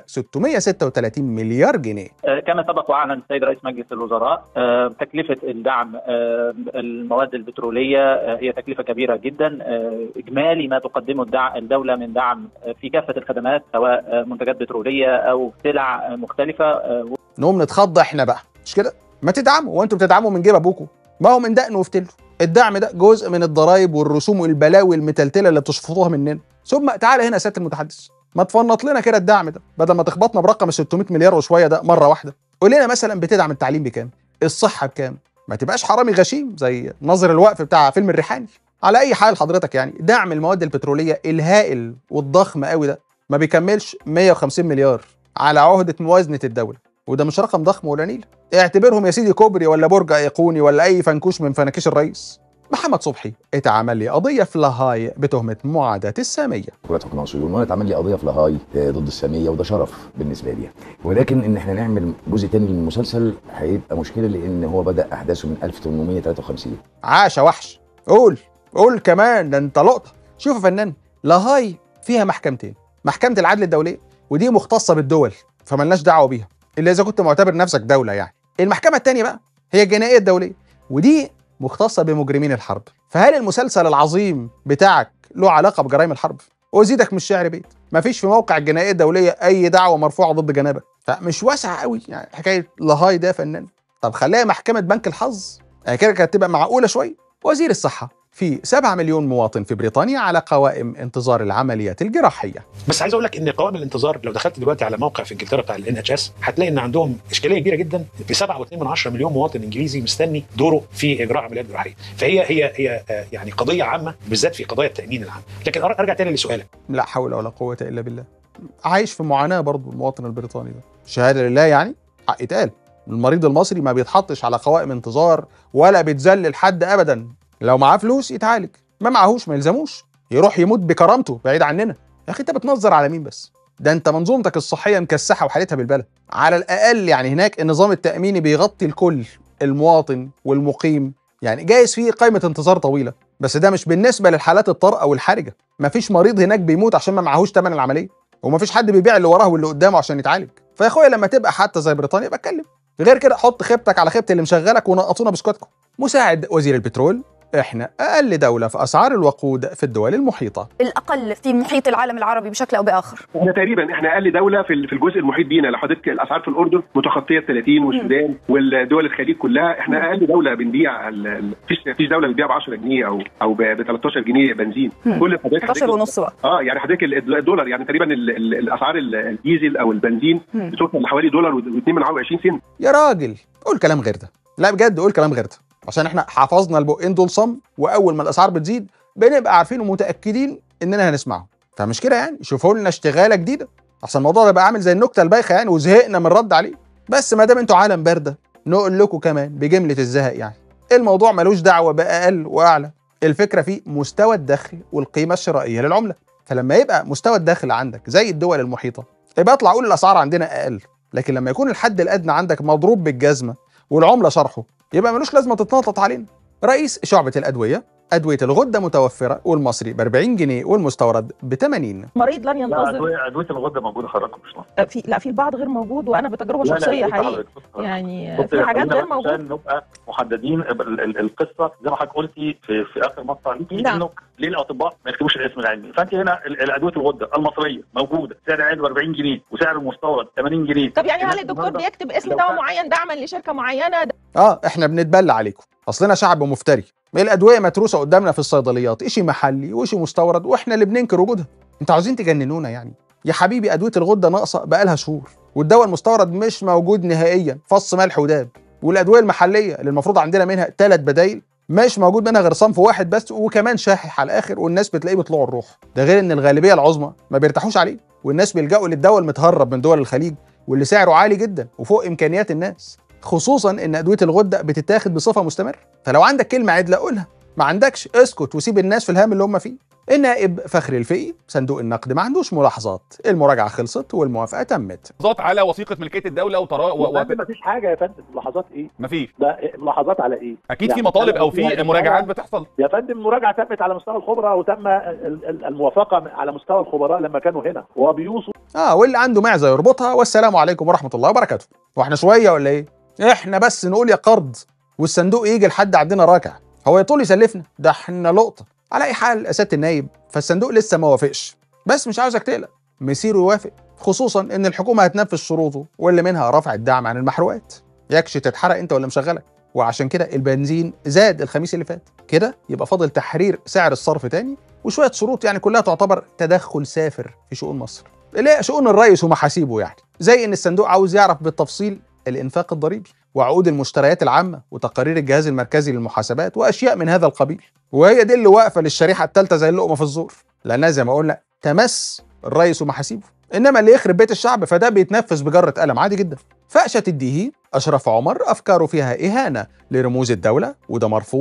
636 مليار جنيه آه، كما سبق واعلن السيد رئيس مجلس الوزراء آه، تكلفه الدعم آه، المواد البتروليه آه، هي تكلفه كبيره جدا آه، اجمالي ما تقدمه الدع- الدوله من دعم آه، في كافه الخدمات سواء آه، منتجات بتروليه او سلع آه، مختلفه آه، نقوم نتخض احنا بقى مش كده ما تدعموا وانتوا بتدعموا من جيب ابوكم ما هو من دقن وفتله الدعم ده جزء من الضرايب والرسوم والبلاوي المتلتله اللي بتشفطوها مننا ثم تعالى هنا يا سياده المتحدث ما تفنط لنا كده الدعم ده بدل ما تخبطنا برقم ال 600 مليار وشويه ده مره واحده قول لنا مثلا بتدعم التعليم بكام الصحه بكام ما تبقاش حرامي غشيم زي ناظر الوقف بتاع فيلم الريحاني على اي حال حضرتك يعني دعم المواد البتروليه الهائل والضخم قوي ده ما بيكملش 150 مليار على عهده موازنه الدوله وده مش رقم ضخم ولا نيل اعتبرهم يا سيدي كوبري ولا برج ايقوني ولا اي فنكوش من فناكيش الرئيس محمد صبحي اتعمل لي قضيه في لاهاي بتهمه معاداه الساميه ولاة حكام الصهيون وانا اتعمل لي قضيه في لاهاي آه، ضد الساميه وده شرف بالنسبه لي ولكن ان احنا نعمل جزء تاني من المسلسل هيبقى مشكله لان هو بدا احداثه من 1853 عاش يا وحش قول قول كمان ده انت لقطه شوف يا فنان لاهاي فيها محكمتين محكمه العدل الدوليه ودي مختصه بالدول فملناش دعوه بيها الا اذا كنت معتبر نفسك دوله يعني المحكمه الثانيه بقى هي الجنائيه الدوليه ودي مختصه بمجرمين الحرب فهل المسلسل العظيم بتاعك له علاقه بجرائم الحرب وزيدك من الشعر بيت مفيش في موقع الجنائيه الدوليه اي دعوه مرفوعه ضد جنابك فمش واسعه قوي يعني حكايه لاهاي ده يا فنان طب خليها محكمه بنك الحظ يعني كده كانت تبقى معقوله شويه وزير الصحه في 7 مليون مواطن في بريطانيا على قوائم انتظار العمليات الجراحيه بس عايز اقول لك ان قوائم الانتظار لو دخلت دلوقتي على موقع في انجلترا بتاع الان اتش اس هتلاقي ان عندهم اشكاليه كبيره جدا في 7.2 مليون مواطن انجليزي مستني دوره في اجراء عمليات جراحيه فهي هي هي آه، يعني قضيه عامه بالذات في قضايا التامين العام لكن أر- ارجع تاني لسؤالك لا حول ولا قوه الا بالله عايش في معاناه برضه المواطن البريطاني ده شهاده لله يعني حق يتقال المريض المصري ما بيتحطش على قوائم انتظار ولا بيتذلل حد ابدا لو معاه فلوس يتعالج ما معهوش ما يلزموش يروح يموت بكرامته بعيد عننا يا اخي انت بتنظر على مين بس ده انت منظومتك الصحيه مكسحه وحالتها بالبلد على الاقل يعني هناك النظام التاميني بيغطي الكل المواطن والمقيم يعني جايز فيه قائمه انتظار طويله بس ده مش بالنسبه للحالات الطارئه والحرجه مفيش مريض هناك بيموت عشان ما معهوش ثمن العمليه ومفيش حد بيبيع اللي وراه واللي قدامه عشان يتعالج فيا اخويا لما تبقى حتى زي بريطانيا يبقى اتكلم غير كده حط خيبتك على خيبه اللي مشغلك ونقطونا بسكوتكم مساعد وزير البترول احنا اقل دوله في اسعار الوقود في الدول المحيطه الاقل في محيط العالم العربي بشكل او باخر احنا تقريبا احنا اقل دوله في ال- في الجزء المحيط بينا لو حضرتك الاسعار في الاردن متخطيه ال 30 والسودان والدول الخليج كلها احنا اقل دوله بنبيع ال- ال- مفيش مفيش دوله بتبيع ب 10 جنيه او او ب 13 جنيه بنزين مم. كل حضرتك 11 ونص بقى اه يعني حضرتك ال- الدولار يعني تقريبا ال- ال- الاسعار ال- الديزل او البنزين مم. بتوصل لحوالي دولار و2 من 20 سنت يا راجل قول كلام غير ده لا بجد قول كلام غير ده عشان احنا حفظنا البقين دول صم واول ما الاسعار بتزيد بنبقى عارفين ومتاكدين اننا هنسمعهم فمش كده يعني شوفوا لنا اشتغاله جديده اصل الموضوع ده بقى عامل زي النكته البايخه يعني وزهقنا من الرد عليه بس ما دام انتوا عالم بارده نقول لكم كمان بجمله الزهق يعني الموضوع ملوش دعوه باقل واعلى الفكره في مستوى الدخل والقيمه الشرائيه للعمله فلما يبقى مستوى الدخل عندك زي الدول المحيطه يبقى اطلع قول الاسعار عندنا اقل لكن لما يكون الحد الادنى عندك مضروب بالجزمه والعمله شرحه يبقى ملوش لازمه تتنطط علينا رئيس شعبه الادويه ادويه الغده متوفره والمصري ب 40 جنيه والمستورد ب 80 مريض لن ينتظر ادويه ادويه الغده موجوده حضرتك مش ناقص في لا في البعض غير موجود وانا بتجربه لا، لا، شخصيه بص حقيقي حضرتك، بص حضرتك. يعني بص في يا حاجات خلينا غير بس موجوده عشان نبقى محددين ال- ال- القصه زي ما حضرتك قلتي في, في اخر مقطع ليكي نعم. انه ليه الاطباء ما يكتبوش الاسم العلمي فانت هنا ال- الادويه الغده المصريه موجوده سعر العلبه ب 40 جنيه وسعر المستورد 80 جنيه طب يعني هل الناس الدكتور النهاردة بيكتب اسم لو دواء كان- معين دعما لشركه معينه ده اه احنا بنتبلى عليكم اصلنا شعب مفتري الادويه متروسه قدامنا في الصيدليات اشي محلي واشي مستورد واحنا اللي بننكر وجودها انتوا عاوزين تجننونا يعني يا حبيبي ادويه الغده ناقصه بقالها شهور والدواء المستورد مش موجود نهائيا فص ملح وداب والادويه المحليه اللي المفروض عندنا منها ثلاث بدايل مش موجود منها غير صنف واحد بس وكمان شاحح على الاخر والناس بتلاقيه بيطلعوا الروح ده غير ان الغالبيه العظمى ما بيرتاحوش عليه والناس بيلجأوا للدواء المتهرب من دول الخليج واللي سعره عالي جدا وفوق امكانيات الناس خصوصا ان ادويه الغده بتتاخد بصفه مستمره فلو عندك كلمه عدله قولها ما عندكش اسكت وسيب الناس في الهام اللي هم فيه النائب فخري الفقي صندوق النقد ما عندوش ملاحظات المراجعه خلصت والموافقه تمت ملاحظات على وثيقه ملكيه الدوله وطرا و... يا فندم مفيش حاجه يا فندم ملاحظات ايه؟ مفيش ده ملاحظات على ايه؟ اكيد في مطالب او في يعني مراجعات أنا- بتحصل يا فندم مراجعه تمت على مستوى الخبراء وتم ال- ال- الموافقه على مستوى الخبراء لما كانوا هنا وبيوصوا اه واللي عنده معزه يربطها والسلام عليكم ورحمه الله وبركاته واحنا شويه ولا ايه احنا بس نقول يا قرض والصندوق يجي لحد عندنا راكع هو يطول يسلفنا ده احنا لقطه على اي حال يا سياده النايب فالصندوق لسه ما وافقش بس مش عاوزك تقلق مسيره يوافق خصوصا ان الحكومه هتنفذ شروطه واللي منها رفع الدعم عن المحروقات يكش تتحرق انت ولا مشغلك وعشان كده البنزين زاد الخميس اللي فات كده يبقى فاضل تحرير سعر الصرف تاني وشويه شروط يعني كلها تعتبر تدخل سافر في شؤون مصر اللي هي شؤون الرئيس ومحاسيبه يعني زي ان الصندوق عاوز يعرف بالتفصيل الانفاق الضريبي وعقود المشتريات العامه وتقارير الجهاز المركزي للمحاسبات واشياء من هذا القبيل وهي دي اللي واقفه للشريحه الثالثه زي اللقمه في الزور لانها زي ما قلنا تمس الرئيس ومحاسيبه انما اللي يخرب بيت الشعب فده بيتنفذ بجره قلم عادي جدا فقشه الديهي اشرف عمر افكاره فيها اهانه لرموز الدوله وده مرفوض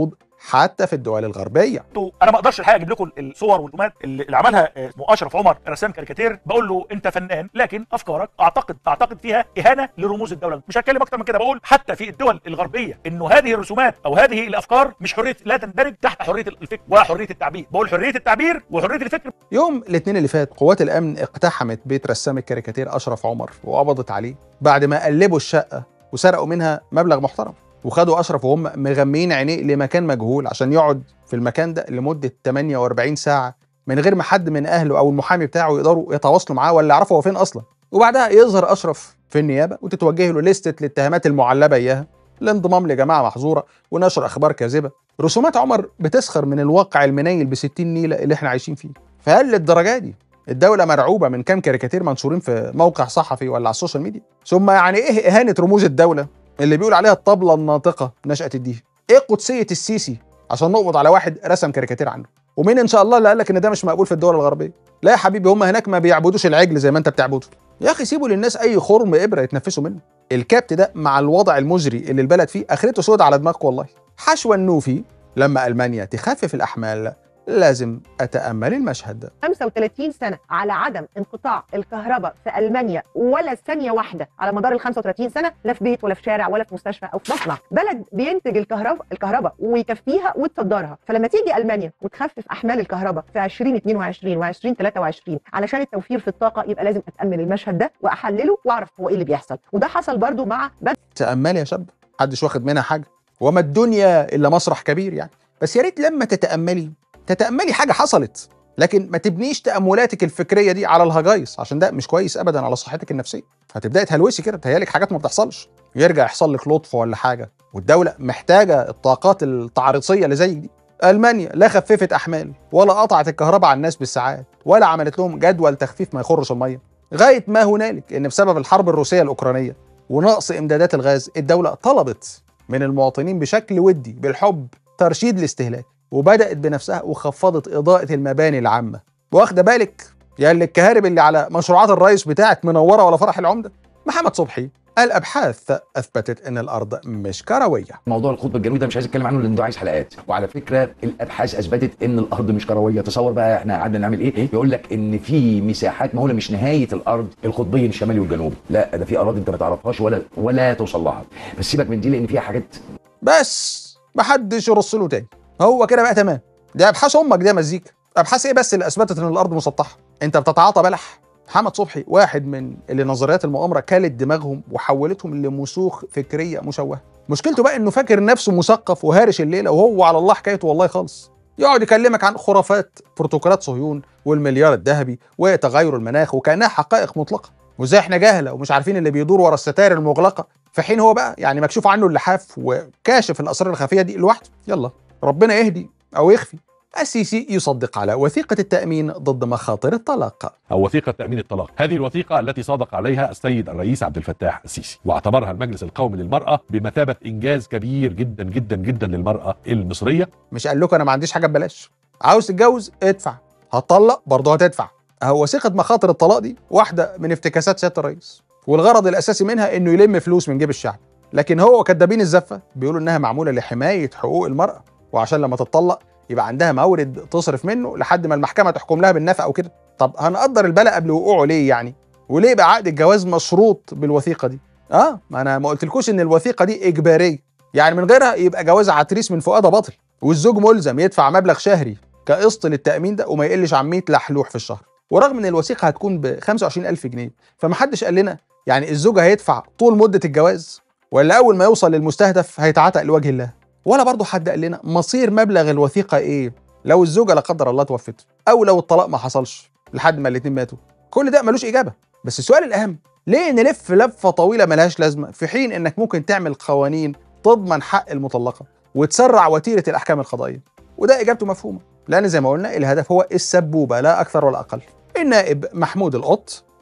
حتى في الدول الغربيه انتوا انا ما اقدرش الحقيقه اجيب لكم الصور والرسومات اللي اللي عملها آه، اسمه اشرف عمر رسام كاريكاتير بقول له انت فنان لكن افكارك اعتقد اعتقد فيها اهانه لرموز الدوله مش هتكلم اكتر من كده بقول حتى في الدول الغربيه انه هذه الرسومات او هذه الافكار مش حريه لا تندرج تحت حريه الفكر ولا حريه التعبير بقول حريه التعبير وحريه الفكر يوم الاثنين اللي فات قوات الامن اقتحمت بيت رسام الكاريكاتير اشرف عمر وقبضت عليه بعد ما قلبوا الشقه وسرقوا منها مبلغ محترم وخدوا اشرف وهم مغميين عينيه لمكان مجهول عشان يقعد في المكان ده لمده 48 ساعه من غير ما حد من اهله او المحامي بتاعه يقدروا يتواصلوا معاه ولا يعرفوا هو فين اصلا وبعدها يظهر اشرف في النيابه وتتوجه له لستة الاتهامات المعلبه اياها الانضمام لجماعه محظوره ونشر اخبار كاذبه رسومات عمر بتسخر من الواقع المنيل ب 60 نيله اللي احنا عايشين فيه فهل للدرجه دي الدولة مرعوبة من كام كاريكاتير منشورين في موقع صحفي ولا على السوشيال ميديا ثم يعني ايه إهانة رموز الدولة اللي بيقول عليها الطبلة الناطقة نشأة الدين ايه قدسية السيسي عشان نقبض على واحد رسم كاريكاتير عنه ومين ان شاء الله اللي قال لك ان ده مش مقبول في الدول الغربيه لا يا حبيبي هم هناك ما بيعبدوش العجل زي ما انت بتعبده يا اخي سيبوا للناس اي خرم ابره يتنفسوا منه الكابت ده مع الوضع المزري اللي البلد فيه اخرته سود على دماغكم والله حشوى النوفي لما المانيا تخفف الاحمال لازم اتامل المشهد ده 35 سنه على عدم انقطاع الكهرباء في المانيا ولا ثانيه واحده على مدار ال 35 سنه لا في بيت ولا في شارع ولا في مستشفى او في مصنع بلد بينتج الكهرباء الكهرباء ويكفيها وتصدرها فلما تيجي المانيا وتخفف احمال الكهرباء في 2022 و2023 علشان التوفير في الطاقه يبقى لازم اتامل المشهد ده واحلله واعرف هو ايه اللي بيحصل وده حصل برضو مع بدء تاملي يا شاب محدش واخد منها حاجه وما الدنيا الا مسرح كبير يعني بس يا ريت لما تتاملي تتاملي حاجه حصلت لكن ما تبنيش تاملاتك الفكريه دي على الهجايص عشان ده مش كويس ابدا على صحتك النفسيه هتبداي تهلوسي كده تهيالك حاجات ما بتحصلش يرجع يحصل لك لطف ولا حاجه والدوله محتاجه الطاقات التعريصيه اللي زيك دي المانيا لا خففت احمال ولا قطعت الكهرباء على الناس بالساعات ولا عملت لهم جدول تخفيف ما يخرش الميه غايه ما هنالك ان بسبب الحرب الروسيه الاوكرانيه ونقص امدادات الغاز الدوله طلبت من المواطنين بشكل ودي بالحب ترشيد الاستهلاك وبدات بنفسها وخفضت اضاءه المباني العامه واخده بالك يا اللي الكهارب اللي على مشروعات الرئيس بتاعك منوره ولا فرح العمده محمد صبحي الابحاث اثبتت ان الارض مش كرويه موضوع القطب الجنوبي ده مش عايز اتكلم عنه لان ده عايز حلقات وعلى فكره الابحاث اثبتت ان الارض مش كرويه تصور بقى احنا قعدنا نعمل ايه يقول لك ان في مساحات مهوله مش نهايه الارض القطبين الشمالي والجنوبي لا ده في اراضي انت ما تعرفهاش ولا ولا توصل لها بس سيبك من دي لان فيها حاجات بس محدش يرص له تاني هو كده بقى تمام دي ابحاث امك دي يا مزيكا ابحاث ايه بس اللي اثبتت ان الارض مسطحه انت بتتعاطى بلح محمد صبحي واحد من اللي نظريات المؤامره كلت دماغهم وحولتهم لمسوخ فكريه مشوهه مشكلته بقى انه فاكر نفسه مثقف وهارش الليله وهو على الله حكايته والله خالص يقعد يكلمك عن خرافات بروتوكولات صهيون والمليار الذهبي وتغير المناخ وكانها حقائق مطلقه وازاي احنا جهله ومش عارفين اللي بيدور ورا الستائر المغلقه في حين هو بقى يعني مكشوف عنه اللحاف وكاشف الاسرار الخفيه دي لوحده يلا ربنا يهدي او يخفي السيسي يصدق على وثيقة التأمين ضد مخاطر الطلاق أو وثيقة تأمين الطلاق هذه الوثيقة التي صادق عليها السيد الرئيس عبد الفتاح السيسي واعتبرها المجلس القومي للمرأة بمثابة إنجاز كبير جدا جدا جدا للمرأة المصرية مش قال لكم أنا ما عنديش حاجة ببلاش عاوز تتجوز ادفع هتطلق برضه هتدفع أهو وثيقة مخاطر الطلاق دي واحدة من افتكاسات سيادة الرئيس والغرض الأساسي منها إنه يلم فلوس من جيب الشعب لكن هو كدابين الزفة بيقولوا إنها معمولة لحماية حقوق المرأة وعشان لما تتطلق يبقى عندها مورد تصرف منه لحد ما المحكمه تحكم لها بالنفقه وكده طب هنقدر البلاء قبل وقوعه ليه يعني وليه بقى عقد الجواز مشروط بالوثيقه دي اه ما انا ما قلتلكوش ان الوثيقه دي اجباريه يعني من غيرها يبقى جواز عتريس من فؤاد باطل والزوج ملزم يدفع مبلغ شهري كقسط للتامين ده وما يقلش عن 100 لحلوح في الشهر ورغم ان الوثيقه هتكون ب 25000 جنيه فمحدش قال لنا يعني الزوج هيدفع طول مده الجواز ولا اول ما يوصل للمستهدف هيتعتق لوجه الله ولا برضه حد قال لنا مصير مبلغ الوثيقه ايه لو الزوجه لا قدر الله توفت او لو الطلاق ما حصلش لحد ما الاتنين ماتوا كل ده ملوش اجابه بس السؤال الاهم ليه نلف لفه طويله ملهاش لازمه في حين انك ممكن تعمل قوانين تضمن حق المطلقه وتسرع وتيره الاحكام القضائيه وده اجابته مفهومه لان زي ما قلنا الهدف هو السبوبه لا اكثر ولا اقل النائب محمود القط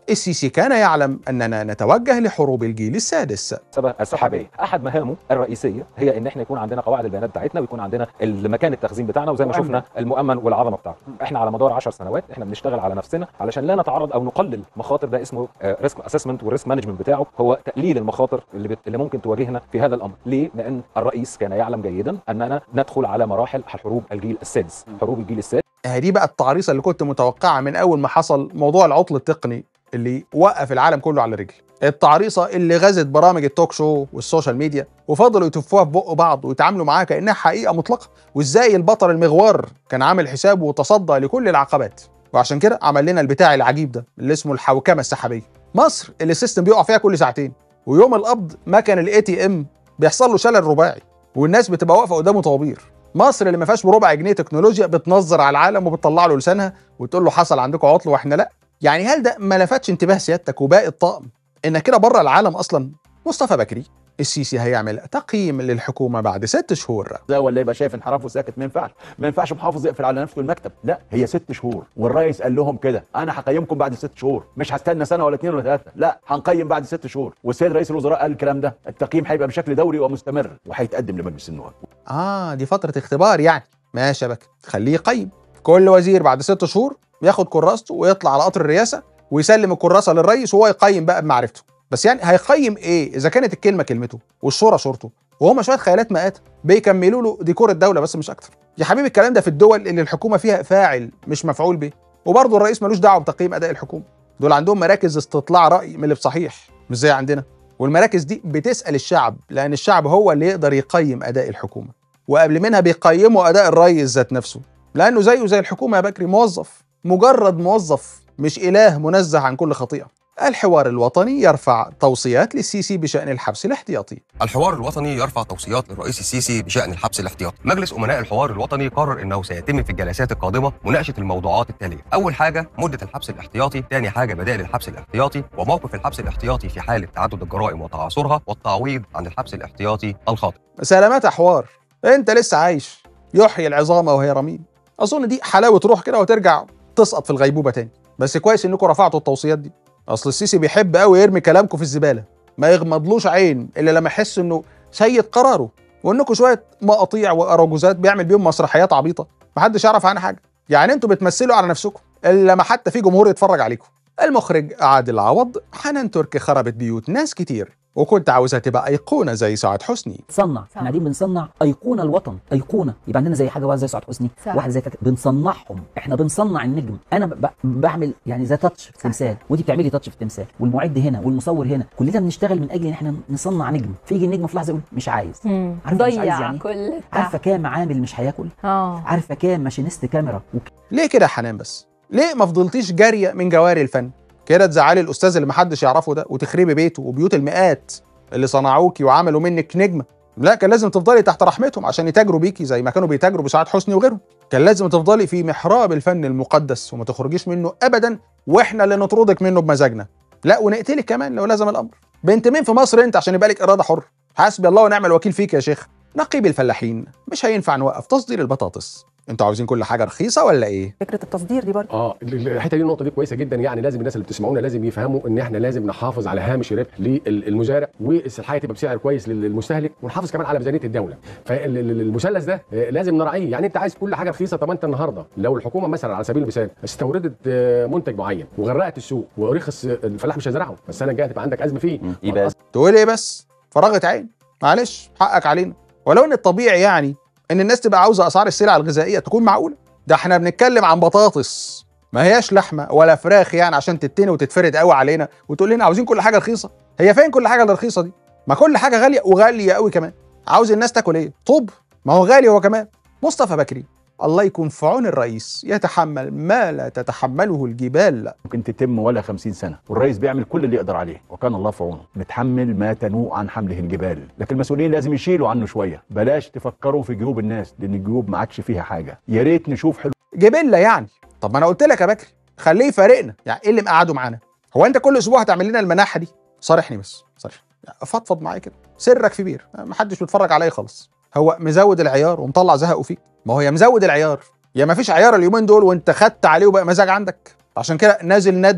السيسي كان يعلم اننا نتوجه لحروب الجيل السادس السبب السحابيه احد مهامه الرئيسيه هي ان احنا يكون عندنا قواعد البيانات بتاعتنا ويكون عندنا المكان التخزين بتاعنا وزي ما مؤمن. شفنا المؤمن والعظمه بتاعته احنا على مدار 10 سنوات احنا بنشتغل على نفسنا علشان لا نتعرض او نقلل مخاطر ده اسمه ريسك اسسمنت والريسك مانجمنت بتاعه هو تقليل المخاطر اللي بت... اللي ممكن تواجهنا في هذا الامر ليه لان الرئيس كان يعلم جيدا اننا ندخل على مراحل حروب الجيل السادس حروب الجيل السادس دي بقى التعريصه اللي كنت متوقعها من اول ما حصل موضوع العطل التقني اللي وقف العالم كله على رجل التعريصه اللي غزت برامج التوك شو والسوشيال ميديا وفضلوا يتفوها في بق بعض ويتعاملوا معاها كانها حقيقه مطلقه وازاي البطل المغوار كان عامل حسابه وتصدى لكل العقبات وعشان كده عمل لنا البتاع العجيب ده اللي اسمه الحوكمه السحابيه مصر اللي السيستم بيقع فيها كل ساعتين ويوم القبض مكن الاي تي ام بيحصل له شلل رباعي والناس بتبقى واقفه قدامه طوابير مصر اللي ما فيهاش بربع جنيه تكنولوجيا بتنظر على العالم وبتطلع له لسانها وتقول له حصل عندكم عطل واحنا لا يعني هل ده ما لفتش انتباه سيادتك وباقي الطاقم ان كده بره العالم اصلا مصطفى بكري السيسي هيعمل تقييم للحكومه بعد ست شهور ده ولا يبقى شايف انحراف وساكت ما ينفعش ما ينفعش محافظ يقفل على نفسه المكتب لا هي ست شهور والرئيس قال لهم كده انا هقيمكم بعد ست شهور مش هستنى سنه ولا اثنين ولا ثلاثه لا هنقيم بعد ست شهور والسيد رئيس الوزراء قال الكلام ده التقييم هيبقى بشكل دوري ومستمر وهيتقدم لمجلس النواب اه دي فتره اختبار يعني ماشي يا بكر خليه يقيم كل وزير بعد ست شهور ياخد كراسته ويطلع على قطر الرئاسه ويسلم الكراسه للرئيس وهو يقيم بقى بمعرفته بس يعني هيقيم ايه اذا كانت الكلمه كلمته والصوره صورته وهما شويه خيالات مآت بيكملوا له ديكور الدوله بس مش اكتر يا حبيبي الكلام ده في الدول اللي الحكومه فيها فاعل مش مفعول به وبرضه الرئيس ملوش دعوه بتقييم اداء الحكومه دول عندهم مراكز استطلاع راي من اللي بصحيح مش زي عندنا والمراكز دي بتسال الشعب لان الشعب هو اللي يقدر يقيم اداء الحكومه وقبل منها بيقيموا اداء الرئيس ذات نفسه لانه زيه زي الحكومه يا بكري موظف مجرد موظف مش اله منزه عن كل خطيئه الحوار الوطني يرفع توصيات للسيسي بشان الحبس الاحتياطي الحوار الوطني يرفع توصيات للرئيس السيسي بشأن الحبس الاحتياطي. مجلس أمناء الحوار الوطني قرر أنه سيتم في الجلسات القادمة مناقشة الموضوعات التالية. أول حاجة مدة الحبس الاحتياطي، ثاني حاجة بدائل الحبس الاحتياطي، وموقف الحبس الاحتياطي في حالة تعدد الجرائم وتعاصرها، والتعويض عن الحبس الاحتياطي الخاطئ. سلامات يا حوار انت لسه عايش يحيي العظام وهي رميم اظن دي حلاوه روح كده وترجع تسقط في الغيبوبه تاني بس كويس انكم رفعتوا التوصيات دي اصل السيسي بيحب قوي يرمي كلامكم في الزباله ما يغمضلوش عين الا لما يحس انه سيد قراره وانكم شويه مقاطيع واراجوزات بيعمل بيهم مسرحيات عبيطه محدش يعرف عنها حاجه يعني انتوا بتمثلوا على نفسكم الا ما حتى في جمهور يتفرج عليكم المخرج عادل عوض حنان تركي خربت بيوت ناس كتير وكنت عاوزها تبقى ايقونه زي سعاد حسني صنع احنا قاعدين بنصنع ايقونه الوطن ايقونه يبقى عندنا زي حاجه واحده زي سعاد حسني صح. واحده زي فاتن بنصنعهم احنا بنصنع النجم انا ب... بعمل يعني زي تاتش في تمثال وانت بتعملي تاتش في التمثال والمعد هنا والمصور هنا كلنا بنشتغل من اجل ان احنا نصنع نجم فيجي النجم في لحظه يقول مش عايز مم. عارفة مش عايز ضيع يعني؟ كل التعب. عارفه كام عامل مش هياكل اه عارفه كام ماشينيست كاميرا وك... ليه كده يا حنان بس ليه ما فضلتيش جاريه من جواري الفن كده تزعلي الاستاذ اللي محدش يعرفه ده وتخربي بيته وبيوت المئات اللي صنعوكي وعملوا منك نجمه لا كان لازم تفضلي تحت رحمتهم عشان يتاجروا بيكي زي ما كانوا بيتاجروا بسعاد حسني وغيرهم كان لازم تفضلي في محراب الفن المقدس وما تخرجيش منه ابدا واحنا اللي نطردك منه بمزاجنا لا ونقتلك كمان لو لازم الامر بنت مين في مصر انت عشان يبقى لك اراده حر حسبي الله ونعم الوكيل فيك يا شيخ نقيب الفلاحين مش هينفع نوقف تصدير البطاطس انتوا عاوزين كل حاجه رخيصه ولا ايه فكره التصدير دي برضه اه الحته دي النقطه دي كويسه جدا يعني لازم الناس اللي بتسمعونا لازم يفهموا ان احنا لازم نحافظ على هامش الربح للمزارع والحاجه تبقى بسعر كويس للمستهلك ونحافظ كمان على ميزانيه الدوله فالمثلث ده آه، لازم نراعيه يعني انت عايز كل حاجه رخيصه طب انت النهارده لو الحكومه مثلا على سبيل المثال استوردت آه، منتج معين وغرقت السوق ورخص آه، الفلاح مش هيزرعه السنه الجايه تبقى عندك ازمه فيه يبقى تقول ايه بس فرغت عين معلش حقك علينا ولو ان الطبيعي يعني ان الناس تبقى عاوزه اسعار السلع الغذائيه تكون معقوله ده احنا بنتكلم عن بطاطس ما هياش لحمه ولا فراخ يعني عشان تتني وتتفرد قوي علينا وتقول لنا عاوزين كل حاجه رخيصه هي فين كل حاجه الرخيصه دي ما كل حاجه غاليه وغاليه قوي كمان عاوز الناس تاكل ايه طب ما هو غالي هو كمان مصطفى بكري الله يكون في عون الرئيس يتحمل ما لا تتحمله الجبال ممكن تتم ولا 50 سنه والرئيس بيعمل كل اللي يقدر عليه وكان الله في عونه متحمل ما تنوء عن حمله الجبال لكن المسؤولين لازم يشيلوا عنه شويه بلاش تفكروا في جيوب الناس لان الجيوب ما عادش فيها حاجه يا ريت نشوف حلول جبله يعني طب ما انا قلت لك يا بكري خليه يفارقنا يعني ايه اللي مقعده معانا هو انت كل اسبوع هتعمل لنا المناحه دي صارحني بس صارح يعني فضفض معايا كده سرك في بير محدش بيتفرج عليا خالص هو مزود العيار ومطلع زهقه فيك ما هو يا مزود العيار يا ما فيش عيار اليومين دول وانت خدت عليه وبقى مزاج عندك عشان كده نازل ندب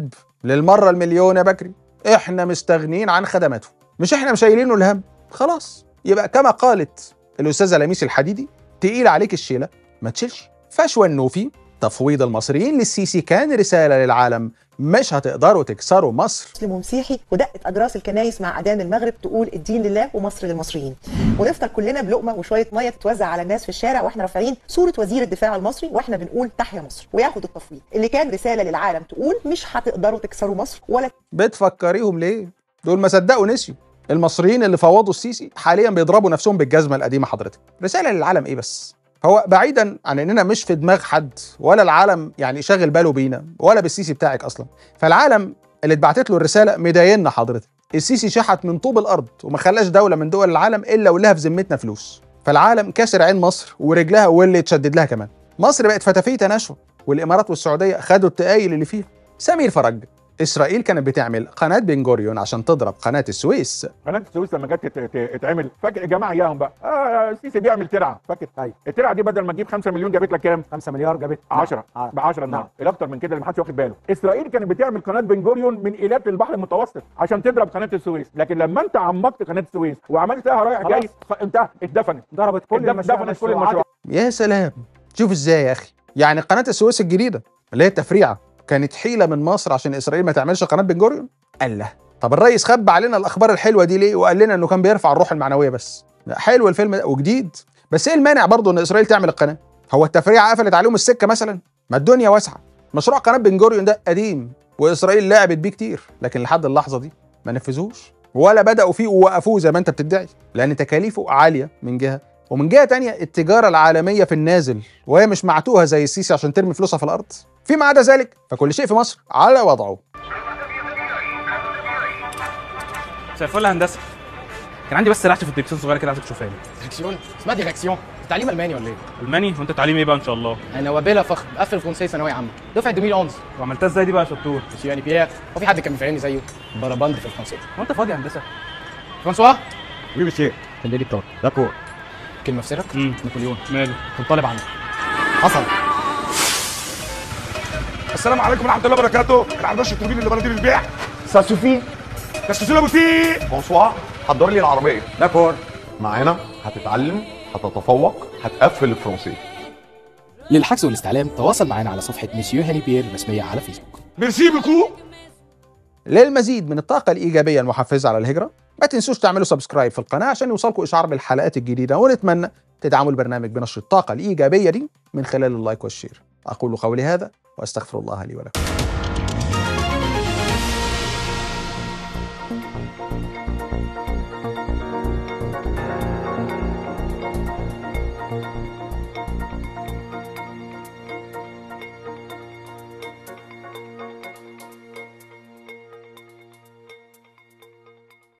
للمره المليون يا بكري احنا مستغنيين عن خدماته مش احنا مشايلينه الهم خلاص يبقى كما قالت الاستاذه لميس الحديدي تقيل عليك الشيله ما تشيلش فشوى النوفي تفويض المصريين للسيسي كان رساله للعالم مش هتقدروا تكسروا مصر مسلم ومسيحي ودقت اجراس الكنايس مع اذان المغرب تقول الدين لله ومصر للمصريين ونفطر كلنا بلقمه وشويه ميه تتوزع على الناس في الشارع واحنا رافعين صوره وزير الدفاع المصري واحنا بنقول تحيا مصر وياخد التفويض اللي كان رساله للعالم تقول مش هتقدروا تكسروا مصر ولا بتفكريهم ليه دول ما صدقوا نسيوا المصريين اللي فوضوا السيسي حاليا بيضربوا نفسهم بالجزمه القديمه حضرتك رساله للعالم ايه بس هو بعيدا عن اننا مش في دماغ حد ولا العالم يعني شاغل باله بينا ولا بالسيسي بتاعك اصلا فالعالم اللي اتبعتت له الرساله مضايقنا حضرتك السيسي شحت من طوب الارض وما خلاش دوله من دول العالم الا ولها في ذمتنا فلوس فالعالم كسر عين مصر ورجلها واللي اتشدد لها كمان مصر بقت فتافيت نشوه والامارات والسعوديه خدوا التقايل اللي فيها سمير فرج اسرائيل كانت بتعمل قناه بن جوريون عشان تضرب قناه السويس قناه السويس لما جت تت- تت- تتعمل فاكر يا جماعه اياهم بقى اه السيسي بيعمل ترعه فاكر ايوه الترعه دي بدل ما تجيب 5 مليون جابت لك كام 5 مليار جابت 10 ب 10 النهارده الاكتر من كده اللي محدش واخد باله اسرائيل كانت بتعمل قناه بن جوريون من ايلات للبحر المتوسط عشان تضرب قناه السويس لكن لما انت عمقت قناه السويس وعملتها رايح خلاص. جاي خ- انتهت اتدفنت ضربت كل اتدف- المشروعات اتدفنت كل المشروعات يا سلام شوف ازاي يا اخي يعني قناه السويس الجديده اللي هي التفريعه كانت حيله من مصر عشان اسرائيل ما تعملش قناه بن جوريون قال له طب الرئيس خبى علينا الاخبار الحلوه دي ليه وقال لنا انه كان بيرفع الروح المعنويه بس لا حلو الفيلم ده وجديد بس ايه المانع برضه ان اسرائيل تعمل القناه هو التفريعه قفلت عليهم السكه مثلا ما الدنيا واسعه مشروع قناه بن جوريون ده قديم واسرائيل لعبت بيه كتير لكن لحد اللحظه دي ما نفذوش ولا بداوا فيه ووقفوه زي ما انت بتدعي لان تكاليفه عاليه من جهه ومن جهه تانية التجاره العالميه في النازل وهي مش معتوهه زي السيسي عشان ترمي فلوسها في الارض فيما عدا ذلك فكل شيء في مصر على وضعه مساء الفل يا هندسه كان عندي بس لحظه في الدركسيون صغيره كده عايزك تشوفها لي ديريكسيون اسمها ديريكسيون تعليم الماني ولا ايه؟ الماني وانت تعليم ايه بقى ان شاء الله انا وبيلا فخر مقفل فرنسيه ثانويه عامه دفعه 2011 وعملتها ازاي دي بقى يا شطور مسيو يعني بيير هو في حد كان بيفهمني زيه بربند في الفرنسيه هو انت فاضي يا هندسه فرانسوا وي مسيو الليلي بتاعك داكور كلمه في سرك نابليون ماله كنت طالب عنه حصل السلام عليكم ورحمه الله وبركاته العربيه التوربين اللي بلدي للبيع سا سوفي كاستوزولا بوتي بونسوار حضر لي العربيه داكور معانا هتتعلم هتتفوق هتقفل الفرنسي للحجز والاستعلام تواصل معنا على صفحه مسيو هاني بيير الرسميه على فيسبوك ميرسي بوكو للمزيد من الطاقة الإيجابية المحفزة على الهجرة ما تنسوش تعملوا سبسكرايب في القناة عشان يوصلكم إشعار بالحلقات الجديدة ونتمنى تدعموا البرنامج بنشر الطاقة الإيجابية دي من خلال اللايك والشير أقول قولي هذا وأستغفر الله لي ولكم